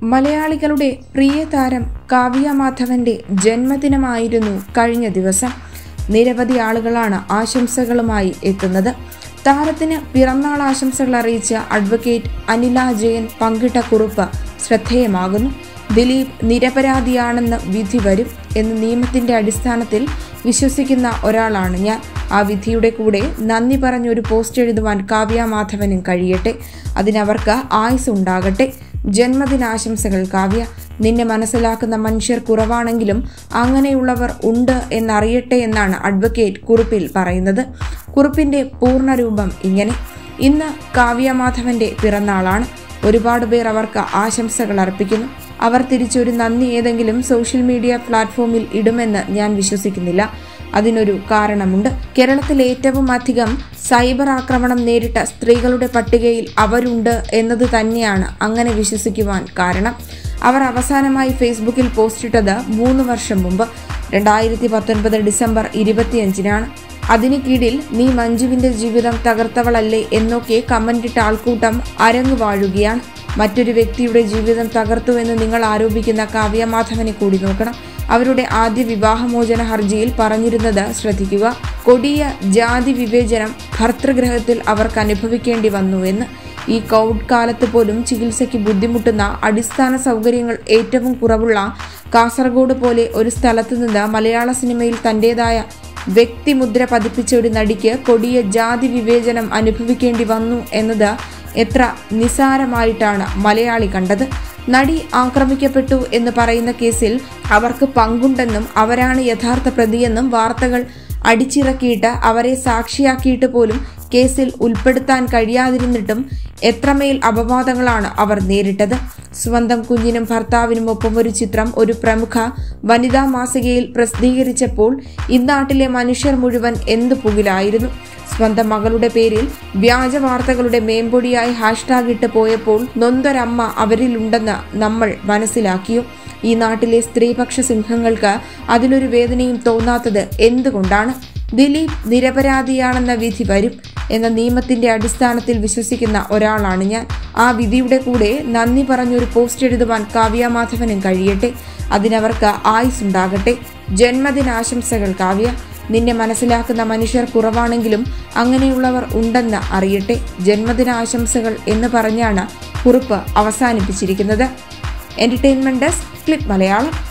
മലയാളികളുടെ പ്രിയ താരം കാവ്യ മാധവന്റെ ജന്മദിനമായിരുന്നു കഴിഞ്ഞ ദിവസം നിരവധി ആളുകളാണ് ആശംസകളുമായി എത്തുന്നത് താരത്തിന് പിറന്നാൾ ആശംസകൾ അറിയിച്ച അഡ്വക്കേറ്റ് അനില ജയൻ പങ്കിട്ട കുറിപ്പ് ശ്രദ്ധേയമാകുന്നു ദിലീപ് നിരപരാധിയാണെന്ന് വിധി വരും എന്ന് നിയമത്തിന്റെ അടിസ്ഥാനത്തിൽ വിശ്വസിക്കുന്ന ഒരാളാണ് ഞാൻ ആ വിധിയുടെ കൂടെ നന്ദി പറഞ്ഞൊരു പോസ്റ്റ് എഴുതുവാൻ കാവ്യ മാധവനും കഴിയട്ടെ അതിനവർക്ക് ആയുസ് ഉണ്ടാകട്ടെ ജന്മദിനാശംസകൾ കാവ്യ നിന്നെ മനസ്സിലാക്കുന്ന മനുഷ്യർ കുറവാണെങ്കിലും അങ്ങനെയുള്ളവർ ഉണ്ട് എന്നറിയട്ടെ എന്നാണ് അഡ്വക്കേറ്റ് കുറിപ്പിൽ പറയുന്നത് കുറിപ്പിന്റെ പൂർണ്ണരൂപം ഇങ്ങനെ ഇന്ന് കാവ്യ മാധവന്റെ പിറന്നാളാണ് ഒരുപാട് പേർ അവർക്ക് ആശംസകൾ അർപ്പിക്കുന്നു അവർ തിരിച്ചൊരു നന്ദി ഏതെങ്കിലും സോഷ്യൽ മീഡിയ പ്ലാറ്റ്ഫോമിൽ ഇടുമെന്ന് ഞാൻ വിശ്വസിക്കുന്നില്ല അതിനൊരു കാരണമുണ്ട് കേരളത്തിൽ ഏറ്റവും അധികം സൈബർ ആക്രമണം നേരിട്ട സ്ത്രീകളുടെ പട്ടികയിൽ അവരുണ്ട് എന്നത് തന്നെയാണ് അങ്ങനെ വിശ്വസിക്കുവാൻ കാരണം അവർ അവസാനമായി ഫേസ്ബുക്കിൽ പോസ്റ്റിട്ടത് മൂന്ന് വർഷം മുമ്പ് രണ്ടായിരത്തി പത്തൊൻപത് ഡിസംബർ ഇരുപത്തിയഞ്ചിനാണ് അതിന് കീഴിൽ നീ മഞ്ജുവിന്റെ ജീവിതം തകർത്തവളല്ലേ എന്നൊക്കെ കമന്റിട്ട ആൾക്കൂട്ടം അരങ്ങു വാഴുകയാണ് മറ്റൊരു വ്യക്തിയുടെ ജീവിതം തകർത്തുവെന്ന് നിങ്ങൾ ആരോപിക്കുന്ന കാവ്യമാധവനെ കൂടി നോക്കണം അവരുടെ ആദ്യ വിവാഹമോചന ഹർജിയിൽ പറഞ്ഞിരുന്നത് ശ്രദ്ധിക്കുക കൊടിയ ജാതി വിവേചനം ഭർതൃഗ്രഹത്തിൽ അവർക്ക് അനുഭവിക്കേണ്ടി വന്നുവെന്ന് ഈ കോവിഡ് കാലത്ത് പോലും ചികിത്സയ്ക്ക് ബുദ്ധിമുട്ടുന്ന അടിസ്ഥാന സൗകര്യങ്ങൾ ഏറ്റവും കുറവുള്ള കാസർഗോഡ് പോലെ ഒരു സ്ഥലത്ത് നിന്ന് മലയാള സിനിമയിൽ തന്റേതായ വ്യക്തിമുദ്ര പതിപ്പിച്ച ഒരു നടിക്ക് കൊടിയ ജാതി വിവേചനം അനുഭവിക്കേണ്ടി വന്നു എന്നത് എത്ര നിസാരമായിട്ടാണ് മലയാളി കണ്ടത് നടി ആക്രമിക്കപ്പെട്ടു എന്ന് പറയുന്ന കേസിൽ അവർക്ക് പങ്കുണ്ടെന്നും അവരാണ് യഥാർത്ഥ പ്രതിയെന്നും വാർത്തകൾ അടിച്ചിറക്കിയിട്ട് അവരെ സാക്ഷിയാക്കിയിട്ട് പോലും കേസിൽ ഉൾപ്പെടുത്താൻ കഴിയാതിരുന്നിട്ടും എത്രമേൽ അപവാദങ്ങളാണ് അവർ നേരിട്ടത് സ്വന്തം കുഞ്ഞിനും ഭർത്താവിനും ഒപ്പം ഒരു ചിത്രം ഒരു പ്രമുഖ വനിതാ മാസികയിൽ പ്രസിദ്ധീകരിച്ചപ്പോൾ ഇന്നാട്ടിലെ മനുഷ്യർ മുഴുവൻ എന്ത് പുകിലായിരുന്നു സ്വന്തം മകളുടെ പേരിൽ വ്യാജ വാർത്തകളുടെ മേമ്പൊടിയായി ഹാഷ്ടാഗ് ഇട്ട് പോയപ്പോൾ നൊന്തൊരമ്മ അവരിലുണ്ടെന്ന് നമ്മൾ മനസ്സിലാക്കിയോ ഈ നാട്ടിലെ സ്ത്രീപക്ഷ സിംഹങ്ങൾക്ക് അതിലൊരു വേദനയും തോന്നാത്തത് എന്തുകൊണ്ടാണ് ദിലീപ് നിരപരാധിയാണെന്ന വിധി വരും എന്ന നിയമത്തിന്റെ അടിസ്ഥാനത്തിൽ വിശ്വസിക്കുന്ന ഒരാളാണ് ഞാൻ ആ വിധിയുടെ കൂടെ നന്ദി പറഞ്ഞൊരു പോസ്റ്റ് എഴുതുവാൻ കാവ്യ മാധവനും കഴിയട്ടെ അതിനവർക്ക് ആയുസ് ഉണ്ടാകട്ടെ ജന്മദിനാശംസകൾ കാവ്യ നിന്നെ മനസ്സിലാക്കുന്ന മനുഷ്യർ കുറവാണെങ്കിലും അങ്ങനെയുള്ളവർ ഉണ്ടെന്ന് അറിയട്ടെ ജന്മദിനാശംസകൾ എന്ന് പറഞ്ഞാണ് കുറിപ്പ് അവസാനിപ്പിച്ചിരിക്കുന്നത് എന്റർടൈൻമെന്റ് ഡെസ്ക് ക്ലിപ്പ് മലയാളം